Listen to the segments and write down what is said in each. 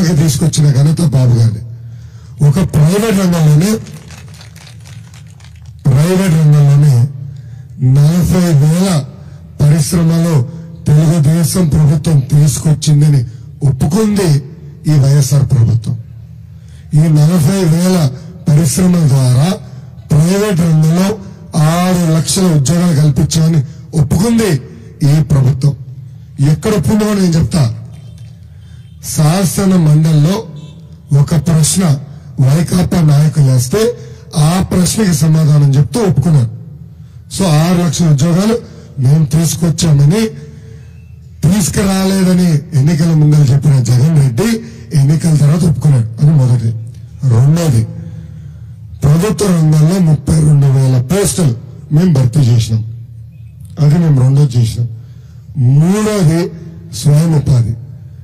పరిశ్రమకి తీసుకొచ్చిన ఘనత బాబు గారి ఒక ప్రైవేట్ రంగంలోనే ప్రైవేట్ రంగంలోనే నలభై వేల పరిశ్రమలు తెలుగుదేశం ప్రభుత్వం తీసుకొచ్చిందని ఒప్పుకుంది ఈ వైఎస్ఆర్ ప్రభుత్వం ఈ నలభై వేల పరిశ్రమల ద్వారా ప్రైవేట్ రంగంలో ఆరు లక్షల ఉద్యోగాలు కల్పించామని ఒప్పుకుంది ఈ ప్రభుత్వం ఎక్కడ ఒప్పుకుందో నేను చెప్తా శాసన మండలిలో ఒక ప్రశ్న వైకాపా నాయకులు వేస్తే ఆ ప్రశ్నకి సమాధానం చెప్తూ ఒప్పుకున్నారు సో ఆరు లక్షల ఉద్యోగాలు మేము తీసుకొచ్చామని తీసుకురాలేదని ఎన్నికల ముందర చెప్పిన జగన్ రెడ్డి ఎన్నికల తర్వాత ఒప్పుకున్నాడు అని మొదటి రెండోది ప్రభుత్వ రంగంలో ముప్పై రెండు వేల పోస్టులు మేము భర్తీ చేసినాం అది మేము రెండోది చేసినాం మూడోది స్వయం ఉపాధి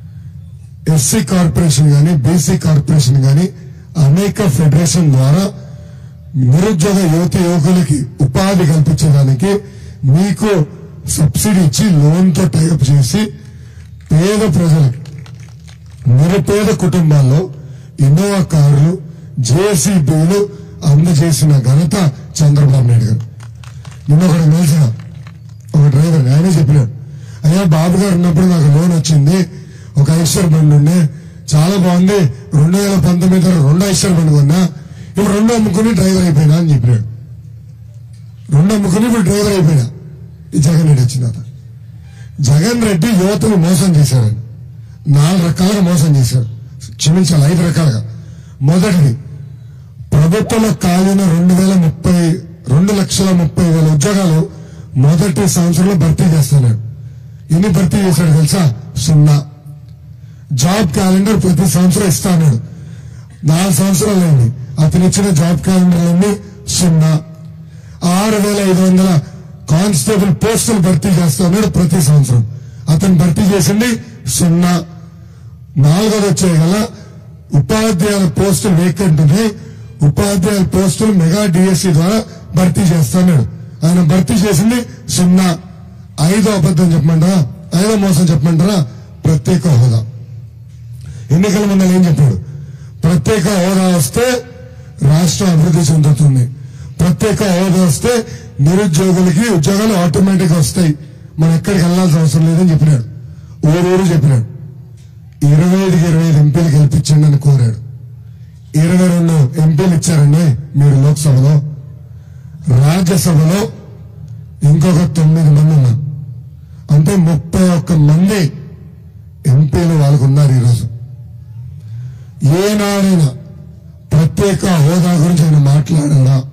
ఎస్సీ కార్పొరేషన్ గాని బీసీ కార్పొరేషన్ గాని అనేక ఫెడరేషన్ ద్వారా నిరుద్యోగ యువత యువకులకి ఉపాధి కల్పించడానికి మీకు సబ్సిడీ ఇచ్చి లోన్ తో టైఅప్ చేసి పేద ప్రజలకు నిరుపేద కుటుంబాల్లో ఇన్నోవా కార్లు జేసీబీలు అందజేసిన ఘనత చంద్రబాబు నాయుడు గారు నిన్న ఒకటి తెలిసిన ఒక డ్రైవర్ ఆయనే చెప్పినాడు అయ్యా బాబు గారు ఉన్నప్పుడు నాకు లోన్ వచ్చింది ఒక ఐశ్వర్ బండి ఉండే చాలా బాగుంది రెండు వేల పంతొమ్మిది రెండు ఐశ్వర్ బండి కొన్నా ఇప్పుడు రెండు అమ్ముకుని డ్రైవర్ అయిపోయినా అని చెప్పినాడు రెండు అమ్ముకుని ఇప్పుడు డ్రైవర్ అయిపోయినా ఈ జగన్ రెడ్డి వచ్చిన తర్వాత. జగన్ రెడ్డి యువతను మోసం చేశాడని నాలుగు రకాలుగా మోసం చేశాడు క్షమించాలి ఐదు రకాలుగా మొదటిది ప్రభుత్వంలో ఖాళీన రెండు వేల ముప్పై రెండు లక్షల ముప్పై వేల ఉద్యోగాలు మొదటి సంవత్సరంలో భర్తీ చేస్తున్నాడు ఎన్ని భర్తీ చేశాడు తెలుసా సున్నా జాబ్ క్యాలెండర్ ప్రతి సంవత్సరం ఇస్తా అన్నాడు నాలుగు సంవత్సరాలు అయింది అతను ఇచ్చిన జాబ్ క్యాలెండర్లన్నీ సున్నా ఆరు వేల ఐదు వందల కానిస్టేబుల్ పోస్టులు భర్తీ చేస్తా ఉన్నాడు ప్రతి సంవత్సరం అతను భర్తీ చేసింది సున్నా నాలుగోది వచ్చే గల ఉపాధ్యాయుల పోస్టులు వేకెంట్ ఉన్నాయి ఉపాధ్యాయుల పోస్టులు మెగా డిఎస్సి ద్వారా భర్తీ చేస్తున్నాడు ఆయన భర్తీ చేసింది సున్నా ఐదో అబద్ధం చెప్పమంటారా ఐదో మోసం చెప్పమంటారా ప్రత్యేక హోదా ఎన్నికల ముందు ఏం చెప్పాడు ప్రత్యేక హోదా వస్తే రాష్ట్రం అభివృద్ధి చెందుతుంది ప్రత్యేక హోదా వస్తే నిరుద్యోగులకి ఉద్యోగాలు ఆటోమేటిక్ వస్తాయి మనం ఎక్కడికి వెళ్లాల్సిన అవసరం లేదని చెప్పినాడు ఊరూరు చెప్పినాడు ఇరవై ఐదుకి ఇరవై ఐదు ఎంపీలు గెలిపించండి అని కోరాడు ఇరవై రెండు ఎంపీలు ఇచ్చారండి మీరు లోక్సభలో రాజ్యసభలో ఇంకొక తొమ్మిది మంది ఉన్నారు అంటే ముప్పై ఒక్క మంది ఎంపీలు వాళ్ళకు ఉన్నారు ఈరోజు ఏనాడైనా ప్రత్యేక హోదా గురించి ఆయన మాట్లాడాడా